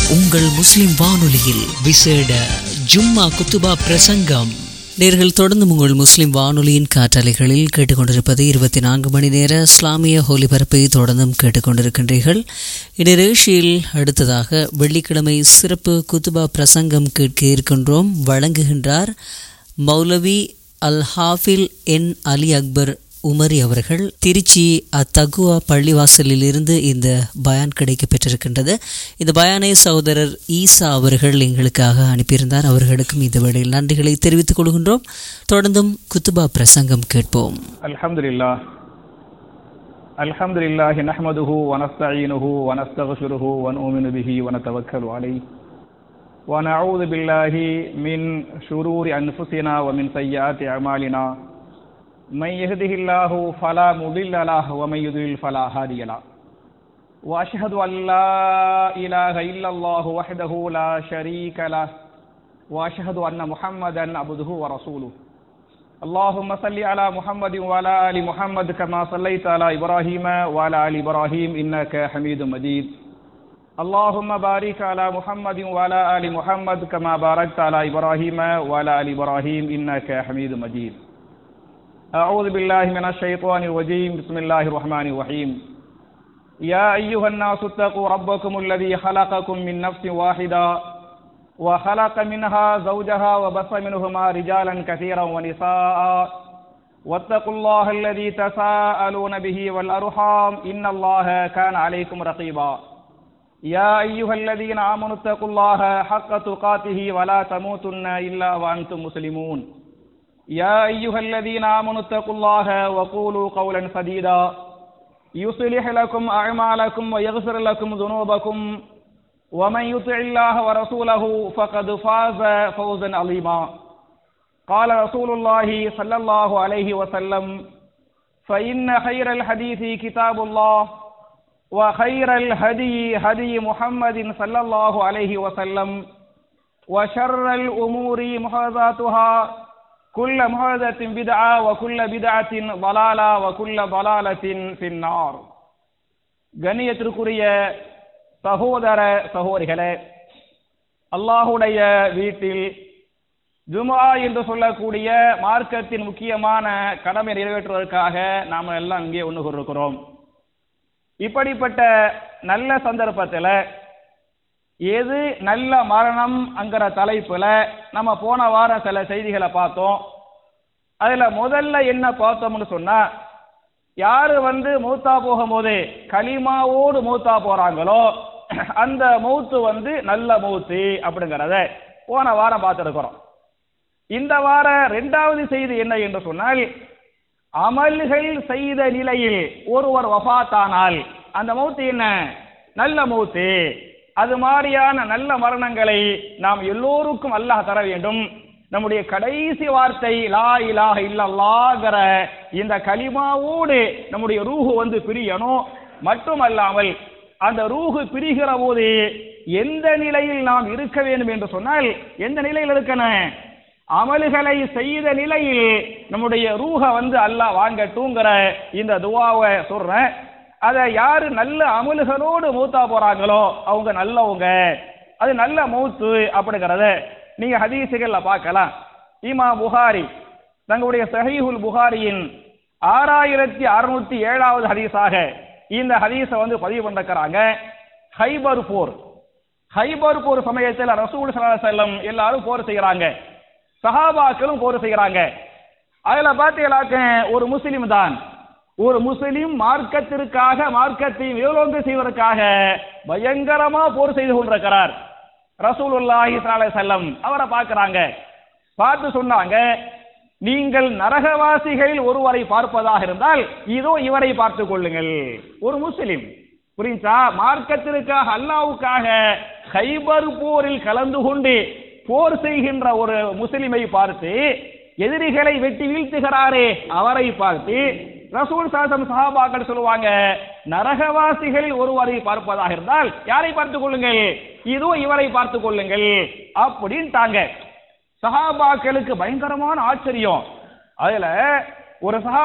உங்கள் முஸ்லிம் வானொலியில் விசேட ஜும்மா குத்துபா பிரசங்கம் நேர்கள் தொடர்ந்து உங்கள் முஸ்லிம் வானொலியின் காற்றலைகளில் கேட்டுக்கொண்டிருப்பது இருபத்தி நான்கு மணி நேர இஸ்லாமிய ஒலிபரப்பை தொடர்ந்தும் கேட்டுக்கொண்டிருக்கின்றீர்கள் இந்நிகழ்ச்சியில் அடுத்ததாக வெள்ளிக்கிழமை சிறப்பு குத்துபா பிரசங்கம் கேட்க இருக்கின்றோம் வழங்குகின்றார் மௌலவி அல் ஹாஃபில் என் அலி அக்பர் உமரி அவர்கள் திருச்சி அத்தகுவா பள்ளிவாசலில் இருந்து இந்த பயான் கிடைக்க பெற்றிருக்கின்றது இந்த பயானை சகோதரர் ஈசா அவர்கள் எங்களுக்காக அனுப்பியிருந்தார் அவர்களுக்கும் இந்த வேளையில் நன்றிகளை தெரிவித்துக் கொள்கின்றோம் தொடர்ந்தும் குத்துபா பிரசங்கம் கேட்போம் الحمد لله الحمد لله نحمده ونستعينه ونستغفره ونؤمن به ونتوكل عليه ونعوذ بالله من شرور أنفسنا ومن سيئات أعمالنا من يهده الله فلا مضل له ومن يضلل فلا هادي له وأشهد أن لا إله إلا الله وحده لا شريك له وأشهد أن محمدا عبده ورسوله اللهم صل على محمد وعلى ال محمد كما صليت على ابراهيم وعلى ال ابراهيم انك حميد مجيد اللهم بارك على محمد وعلى ال محمد كما باركت على ابراهيم وعلى ال ابراهيم انك حميد مجيد اعوذ بالله من الشيطان الرجيم بسم الله الرحمن الرحيم يا ايها الناس اتقوا ربكم الذي خلقكم من نفس واحده وخلق منها زوجها وبث منهما رجالا كثيرا ونساء واتقوا الله الذي تساءلون به والأرحام إن الله كان عليكم رقيبا يا أيها الذين آمنوا اتقوا الله حق تقاته ولا تموتن إلا وأنتم مسلمون يا أيها الذين آمنوا اتقوا الله وقولوا قولا سديدا يصلح لكم أعمالكم ويغفر لكم ذنوبكم ومن يطع الله ورسوله فقد فاز فوزا عظيما قال رسول الله صلى الله عليه وسلم فإن خير الحديث كتاب الله وخير الهدي هدي محمد صلى الله عليه وسلم وشر الأمور محدثاتها كل محدثة بدعة وكل بدعة ضلالة وكل ضلالة في النار கண்ணியத்திற்குரிய சகோதர சகோதரிகளே அல்லாஹுடைய வீட்டில் ஜுமா என்று சொல்லக்கூடிய மார்க்கத்தின் முக்கியமான கடமை நிறைவேற்றுவதற்காக நாம் எல்லாம் இங்கே ஒன்று கொண்டிருக்கிறோம் இப்படிப்பட்ட நல்ல சந்தர்ப்பத்தில் எது நல்ல மரணம் அங்கிற தலைப்புல நம்ம போன வாரம் சில செய்திகளை பார்த்தோம் அதுல முதல்ல என்ன பார்த்தோம்னு சொன்னா யாரு வந்து மூத்தா போகும்போது களிமாவோடு மூத்தா போறாங்களோ அந்த மௌத்து வந்து நல்ல மௌத்து அப்படிங்கிறத போன வாரம் பார்த்துருக்கிறோம் இந்த வார ரெண்டாவது செய்தி என்ன என்று சொன்னால் அமல்கள் செய்த நிலையில் ஒருவர் வஃபாத்தானால் அந்த மௌத்து என்ன நல்ல மௌத்து அது மாதிரியான நல்ல மரணங்களை நாம் எல்லோருக்கும் அல்லாஹ் தர வேண்டும் நம்முடைய கடைசி வார்த்தை லா இலாஹ இல்லல்லாஹ்ங்கிற இந்த கலிமாவோடு நம்முடைய ரூஹு வந்து பிரியணும் மட்டுமல்லாமல் அந்த ரூஹு பிரிகிற போது எந்த நிலையில் நாம் இருக்க வேண்டும் என்று சொன்னால் எந்த நிலையில் இருக்கணும் அமல்களை செய்த நிலையில் நம்முடைய ரூஹ வந்து அல்லாஹ் வாங்கட்டுங்கிற இந்த துவாவை சொல்றேன் அதை யாரு நல்ல அமல்களோடு மூத்தா போறாங்களோ அவங்க நல்லவங்க அது நல்ல மௌத்து அப்படிங்கறத நீங்க ஹதீசுகள்ல பார்க்கலாம் இமா புகாரி தங்களுடைய சஹீஹுல் புகாரியின் ஆறாயிரத்தி அறுநூத்தி ஏழாவது ஹதீஸாக இந்த ஹதீஸை வந்து பதிவு பண்ணிருக்கிறாங்க ஹைபர் போர் ஹைபர் போர் சமயத்தில் ரசூல் செல்லம் எல்லாரும் போர் செய்யறாங்க சஹாபாக்களும் போர் செய்யறாங்க அதுல பாத்தீங்களாக்க ஒரு முஸ்லிம் தான் ஒரு முஸ்லிம் மார்க்கத்திற்காக மார்க்கத்தை மேலோங்க செய்வதற்காக பயங்கரமா போர் செய்து கொண்டிருக்கிறார் ரசூலுல்லாஹி செல்லம் அவரை பார்க்கிறாங்க பார்த்து சொன்னாங்க நீங்கள் நரகவாசிகளில் ஒருவரை பார்ப்பதாக இருந்தால் இதோ இவரை பார்த்துக் கொள்ளுங்கள் ஒரு முஸ்லிம் புரிஞ்சா மார்க்கத்திற்காக அல்லாவுக்காக ஹைபர் போரில் கலந்து கொண்டு போர் செய்கின்ற ஒரு முஸ்லிமை பார்த்து எதிரிகளை வெட்டி வீழ்த்துகிறாரே அவரை பார்த்து ரசூல் சாசம் சஹாபாக்கள் சொல்லுவாங்க நரகவாசிகளில் ஒருவரை பார்ப்பதாக இருந்தால் யாரை பார்த்துக் கொள்ளுங்கள் இதோ இவரை பார்த்துக் கொள்ளுங்கள் அப்படின்ட்டாங்க சஹாபாக்களுக்கு பயங்கரமான ஆச்சரியம் அதுல ஒரு சஹா